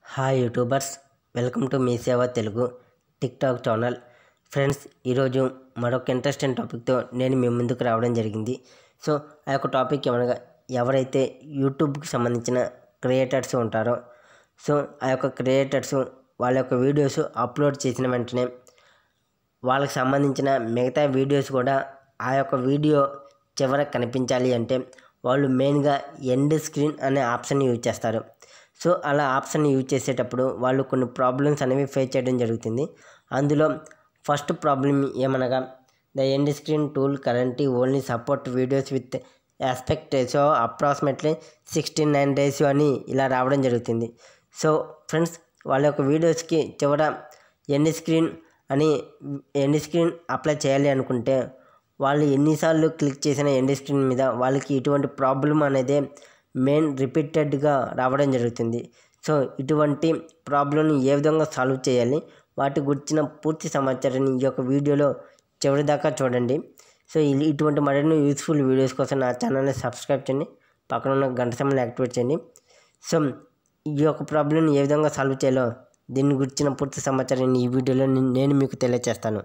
hi YouTubers welcome to మీ సేవ Telugu TikTok channel friends ఈరోజు మరొక ఇంట్రెస్టింగ్ టాపిక్తో నేను మీ ముందుకు రావడం జరిగింది సో ఆ యొక్క టాపిక్ ఏమనగా ఎవరైతే యూట్యూబ్కి సంబంధించిన క్రియేటర్స్ ఉంటారో సో ఆ యొక్క క్రియేటర్స్ వాళ్ళ యొక్క వీడియోస్ అప్లోడ్ చేసిన వెంటనే వాళ్ళకి సంబంధించిన మిగతా వీడియోస్ కూడా ఆ యొక్క వీడియో చివర కనిపించాలి అంటే వాళ్ళు మెయిన్గా ఎండ్ స్క్రీన్ అనే ఆప్షన్ యూజ్ చేస్తారు సో అలా ఆప్షన్ యూజ్ చేసేటప్పుడు వాళ్ళు కొన్ని ప్రాబ్లమ్స్ అనేవి ఫేస్ చేయడం జరుగుతుంది అందులో ఫస్ట్ ప్రాబ్లం ఏమనగా the end screen tool currently only support videos with aspect ratio approximately sixty nine ratio అని ఇలా రావడం జరుగుతుంది సో ఫ్రెండ్స్ వాళ్ళ యొక్క వీడియోస్కి చివర ఎండ్ స్క్రీన్ అని ఎండ్ స్క్రీన్ అప్లై చేయాలి అనుకుంటే వాళ్ళు ఎన్నిసార్లు క్లిక్ చేసిన ఎండ్ స్క్రీన్ మీద వాళ్ళకి ఇటువంటి ప్రాబ్లం అనేది మెయిన్ రిపీటెడ్గా రావడం జరుగుతుంది సో ఇటువంటి ప్రాబ్లంని ఏ విధంగా సాల్వ్ చేయాలి వాటి గురించిన పూర్తి సమాచారాన్ని ఈ యొక్క వీడియోలో చివరి దాకా చూడండి సో ఇ- ఇటువంటి మరిన్ని యూస్ఫుల్ వీడియోస్ కోసం నా ఛానల్ని సబ్స్క్రైబ్ చేయండి పక్కన ఉన్న గంట సమయాన్ని యాక్టివేట్ చేయండి సో ఈ యొక్క ప్రాబ్లంని ఏ విధంగా సాల్వ్ చేయాలో దీని గురించిన పూర్తి సమాచారాన్ని ఈ వీడియోలో నేను- నేను మీకు తెలియజేస్తాను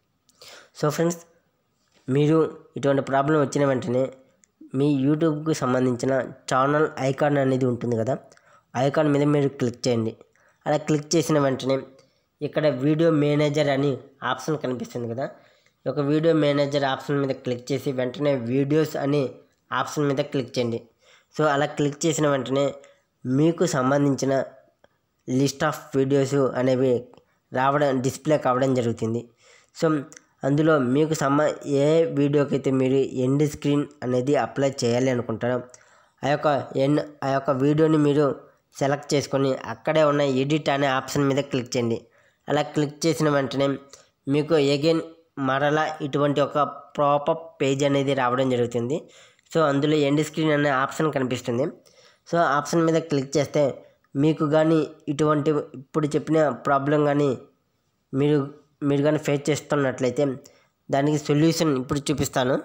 సో ఫ్రెండ్స్ మీరు ఇటువంటి ప్రాబ్లం వచ్చిన వెంటనే మీ యూట్యూబ్కి సంబంధించిన ఛానల్ ఐకాన్ అనేది ఉంటుంది కదా ఐకాన్ మీద మీరు క్లిక్ చేయండి అలా క్లిక్ చేసిన వెంటనే ఇక్కడ వీడియో మేనేజర్ అని ఆప్షన్ కనిపిస్తుంది కదా ఈ యొక్క వీడియో మేనేజర్ ఆప్షన్ మీద క్లిక్ చేసి వెంటనే వీడియోస్ అని ఆప్షన్ మీద క్లిక్ చేయండి సో అలా క్లిక్ చేసిన వెంటనే మీకు సంబంధించిన లిస్ట్ ఆఫ్ వీడియోస్ అనేవి రావడం డిస్ప్లే కావడం జరుగుతుంది సో అందులో మీకు సంబ ఏ వీడియోకి అయితే మీరు ఎండ్ స్క్రీన్ అనేది అప్లై చేయాలి అనుకుంటారో ఆ యొక్క ఎండ్ ఆ యొక్క వీడియోని మీరు సెలెక్ట్ చేసుకొని అక్కడే ఉన్న ఎడిట్ అనే ఆప్షన్ మీద క్లిక్ చేయండి అలా క్లిక్ చేసిన వెంటనే మీకు అగైన్ మరలా ఇటువంటి ఒక ప్రాపప్ పేజ్ అనేది రావడం జరుగుతుంది సో అందులో ఎండ్ స్క్రీన్ అనే ఆప్షన్ కనిపిస్తుంది సో ఆప్షన్ మీద క్లిక్ చేస్తే మీకు కానీ ఇటువంటి ఇప్పుడు చెప్పిన ప్రాబ్లం కానీ మీరు మీరు కానీ ఫేస్ చేస్తున్నట్లయితే దానికి సొల్యూషన్ ఇప్పుడు చూపిస్తాను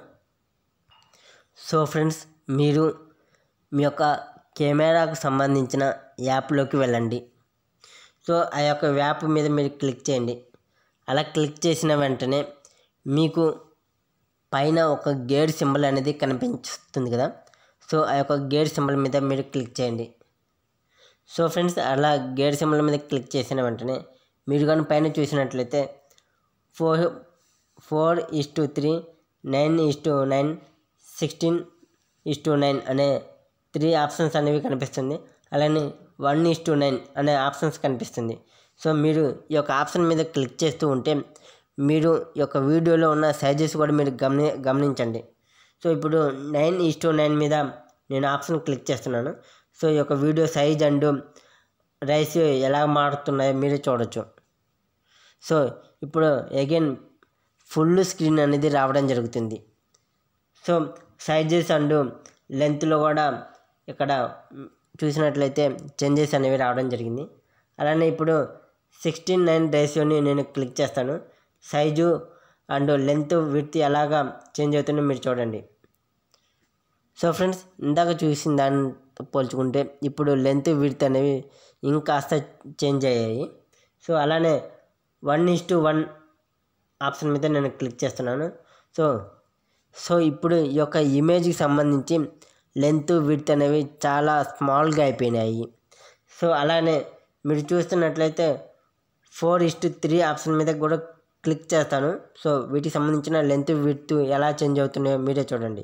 సో ఫ్రెండ్స్ మీరు మీ యొక్క కెమెరాకు సంబంధించిన యాప్లోకి వెళ్ళండి సో ఆ యొక్క యాప్ మీద మీరు క్లిక్ చేయండి అలా క్లిక్ చేసిన వెంటనే మీకు పైన ఒక గేర్ సింబల్ అనేది కనిపిస్తుంది కదా సో ఆ యొక్క గేర్ సింబల్ మీద మీరు క్లిక్ చేయండి సో ఫ్రెండ్స్ అలా గేర్ సింబల్ మీద క్లిక్ చేసిన వెంటనే మీరు కానీ పైన చూసినట్లయితే four four is to three nine is to nine sixteen is to nine అనే త్రీ ఆప్షన్స్ అనేవి కనిపిస్తుంది అలానే వన్ ఇస్ టు నైన్ అనే ఆప్షన్స్ కనిపిస్తుంది సో మీరు ఈ యొక్క ఆప్షన్ మీద క్లిక్ చేస్తూ ఉంటే మీరు ఈ యొక్క వీడియోలో ఉన్న సైజెస్ కూడా మీరు గమని గమనించండి సో ఇప్పుడు నైన్ ఈస్ టు నైన్ మీద నేను ఆప్షన్ క్లిక్ చేస్తున్నాను సో ఈ యొక్క వీడియో సైజ్ అండ్ రైస్ ఎలా మారుతున్నాయో మీరే చూడొచ్చు సో ఇప్పుడు అగైన్ ఫుల్ స్క్రీన్ అనేది రావడం జరుగుతుంది సో సైజెస్ అండ్ లెంత్లో కూడా ఇక్కడ మ్, చూసినట్లయితే చేంజెస్ అనేవి రావడం జరిగింది అలానే ఇప్పుడు సిక్స్టీన్ నైన్ రేషియోని నేను క్లిక్ చేస్తాను సైజు అండ్ లెంత్ విత్ ఎలాగా చేంజ్ అవుతుందో మీరు చూడండి సో ఫ్రెండ్స్ ఇందాక చూసిన దానితో పోల్చుకుంటే ఇప్పుడు లెంత్ విడ్త్ అనేవి ఇంకాస్త చేంజ్ అయ్యాయి సో అలానే one is to one option మీద నేను క్లిక్ చేస్తున్నాను సో సో ఇప్పుడు ఈ యొక్క ఇమేజ్కి సంబంధించి లెంత్ విడ్త్ అనేవి చాలా స్మాల్గా అయిపోయినాయి సో అలానే మీరు చూస్తున్నట్లయితే four is to three option మీద కూడా క్లిక్ చేస్తాను సో వీటికి సంబంధించిన లెంత్ విడ్త్ ఎలా చేంజ్ అవుతున్నాయో మీరే చూడండి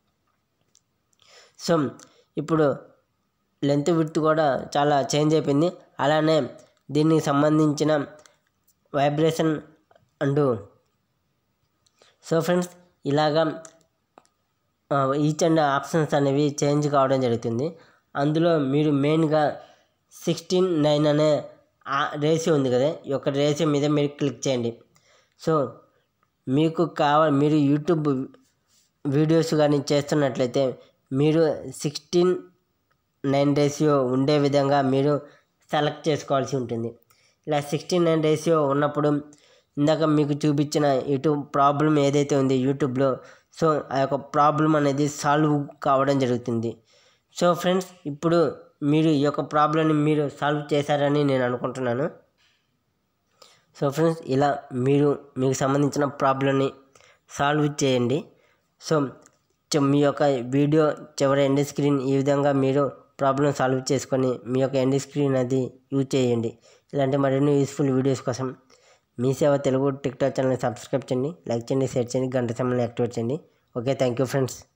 సో ఇప్పుడు లెంత్ విడ్త్ కూడా చాలా చేంజ్ అయిపోయింది అలానే దీనికి సంబంధించిన వైబ్రేషన్ అండ్ సో ఫ్రెండ్స్ ఇలాగా ఈచ్ అండ్ ఆప్షన్స్ అనేవి చేంజ్ కావడం జరుగుతుంది అందులో మీరు మెయిన్గా సిక్స్టీన్ నైన్ అనే రేషియో ఉంది కదా ఈ యొక్క రేషియో మీద మీరు క్లిక్ చేయండి సో మీకు కావ మీరు యూట్యూబ్ వీడియోస్ కానీ చేస్తున్నట్లయితే మీరు సిక్స్టీన్ నైన్ రేషియో ఉండే విధంగా మీరు సెలెక్ట్ చేసుకోవాల్సి ఉంటుంది ఇలా సిక్స్టీన్ నైన్ రేషియో ఉన్నప్పుడు ఇందాక మీకు చూపించిన ఇటు ప్రాబ్లం ఏదైతే ఉంది యూట్యూబ్లో సో ఆ యొక్క ప్రాబ్లం అనేది సాల్వ్ కావడం జరుగుతుంది సో ఫ్రెండ్స్ ఇప్పుడు మీరు ఈ యొక్క ప్రాబ్లమ్ని మీరు సాల్వ్ చేశారని నేను అనుకుంటున్నాను సో ఫ్రెండ్స్ ఇలా మీరు మీకు సంబంధించిన ప్రాబ్లమ్ని సాల్వ్ చేయండి సో చ- మీ యొక్క వీడియో చివరి ఎండ్ స్క్రీన్ ఈ విధంగా మీరు ప్రాబ్లం సాల్వ్ చేసుకొని మీ యొక్క ఎండ్ స్క్రీన్ అది యూజ్ చేయండి ఇలాంటి మరిన్ని యూస్ఫుల్ వీడియోస్ కోసం మీ సేవ తెలుగు టిక్టాక్ ఛానల్ని సబ్స్క్రైబ్ చేయండి లైక్ చేయండి షేర్ చేయండి గంట సమయంలో యాక్టివేట్ చేయండి ఓకే థ్యాంక్ యూ ఫ్రెండ్స్